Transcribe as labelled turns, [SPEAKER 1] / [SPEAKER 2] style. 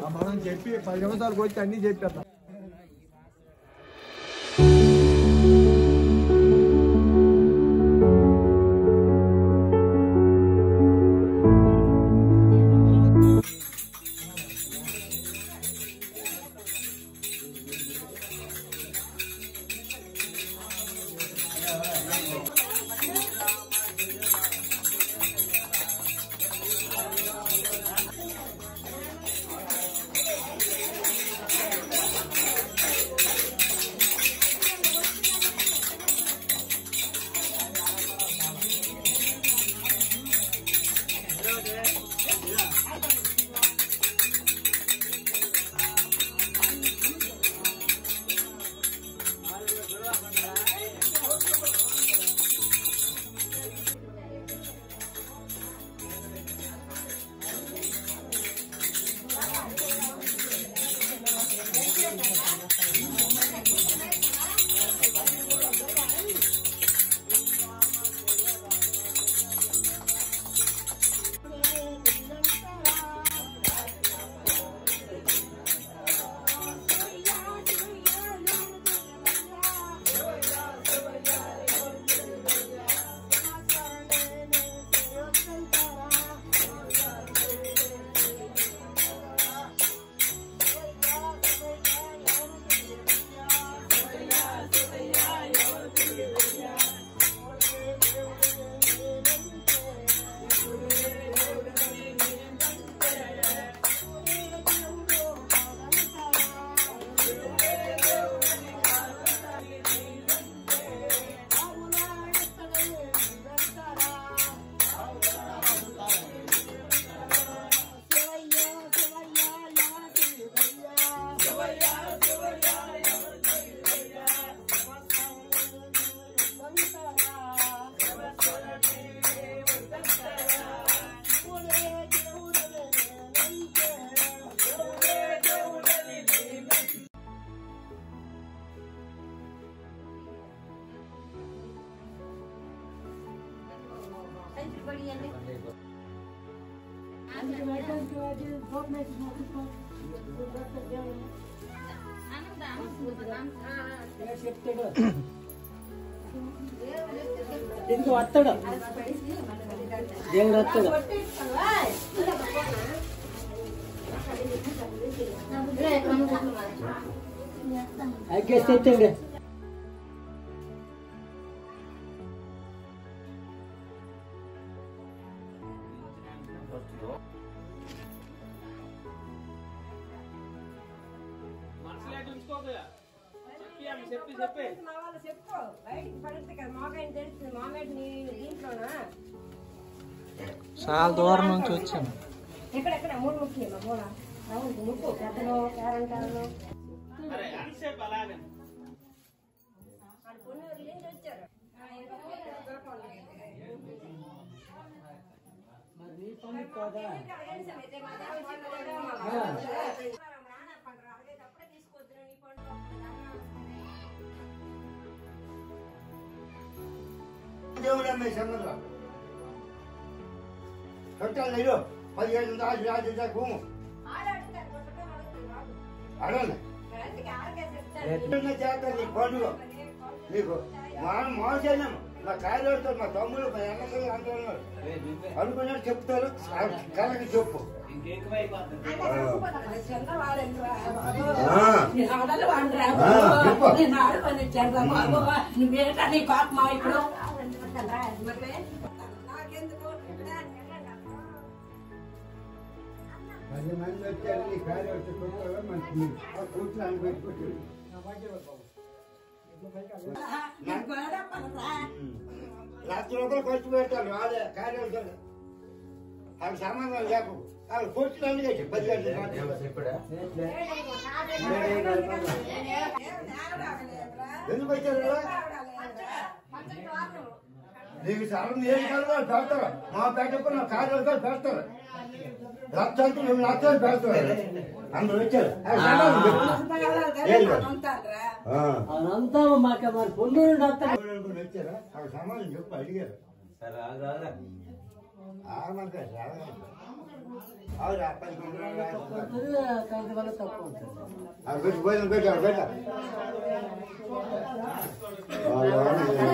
[SPEAKER 1] మనం చెప్పి పది నిమిషాలకు వచ్చి అన్ని చెప్పేస్తాం
[SPEAKER 2] ఇదిగో వస్తాడు దేవుడు వస్తాడు అగ్గేసి తెచ్చండి
[SPEAKER 3] మా వాళ్ళు చెప్పు బయటికి పడితే కదా మాకైనా తెలుస్తుంది మామయ్య నీ దీంట్లోనా
[SPEAKER 2] చాలా దూరం నుంచి వచ్చాను
[SPEAKER 3] ఎక్కడెక్కడ మూడు ముఖ్యం మా మూల అవును ముక్కు పెద్దలు పేరంటారు పొన్నూరు నుంచి వచ్చారు ఆ, ఇంకా పోయారు దొరకవాలి.
[SPEAKER 2] మరి నీ పని కాదా
[SPEAKER 3] ఇంకా అడగండి అయితే మా దేవుడు చెప్పలేదా? మా బాబు చెప్పలేదా? మా నాన్న పండుగ అడిగేటప్పుడే తీసుకొద్దురు నీ పండుగ
[SPEAKER 4] దేవుడు అమ్మే సంగతిలో చుట్టాలు లేదు పదిహేను దాచి రాజు భూము
[SPEAKER 3] ఆడాడుతారు కొట్టడం అడుగుతారు బాబు
[SPEAKER 4] అడగండి
[SPEAKER 3] అందుకే ఆడకే చెప్తారు
[SPEAKER 4] చేస్తారు నీ పండుగ నీకు మా మోసేనాము మా కార్యవర్తో మా తమ్ముడు మా ఎన్నకలు అంటూ ఉన్నారు అనుకున్నాడు చెప్తారు కలకి చెప్పు ఆ. ఆ, చెప్పు.
[SPEAKER 3] నువ్వేంటా నీ పాపమా ఇప్పుడు నాకెందుకు
[SPEAKER 4] పది మంది వచ్చారు నీ కార్యవర్తో చెప్తారు మంచి కూర్చొని పెట్టుకుంటారు లక్ష రూపాయలు ఖర్చు పెడతారు వాళ్ళే కార్యవర్తాలు అవి సంబంధం లేకు అవి కూర్చుని అన్ని పది గంటలు ఎందుకు వచ్చారు ఇలా? నీకు సరం ఏం కలదో పెడతారు మా పెట్టకున్న కార్యవర్తాలు పెడతారు లక్ష అంటే మేము లక్షలు పెడతారు అందరూ వచ్చారు అవి సంబంధం చెప్పు. ఏం కాదు. ఆ.
[SPEAKER 2] అదంతా మాకు మరి పొందూరు వస్తాడు
[SPEAKER 4] ఎవరెవరు వచ్చారా అవి సమాధానం చెప్పు అడిగారు మనకి అవురా పది
[SPEAKER 2] ఉంటుంది కంటి వల్ల తక్కువ ఉంటుంది
[SPEAKER 4] పెట్టు భోజనం పెట్టారు పెట్ట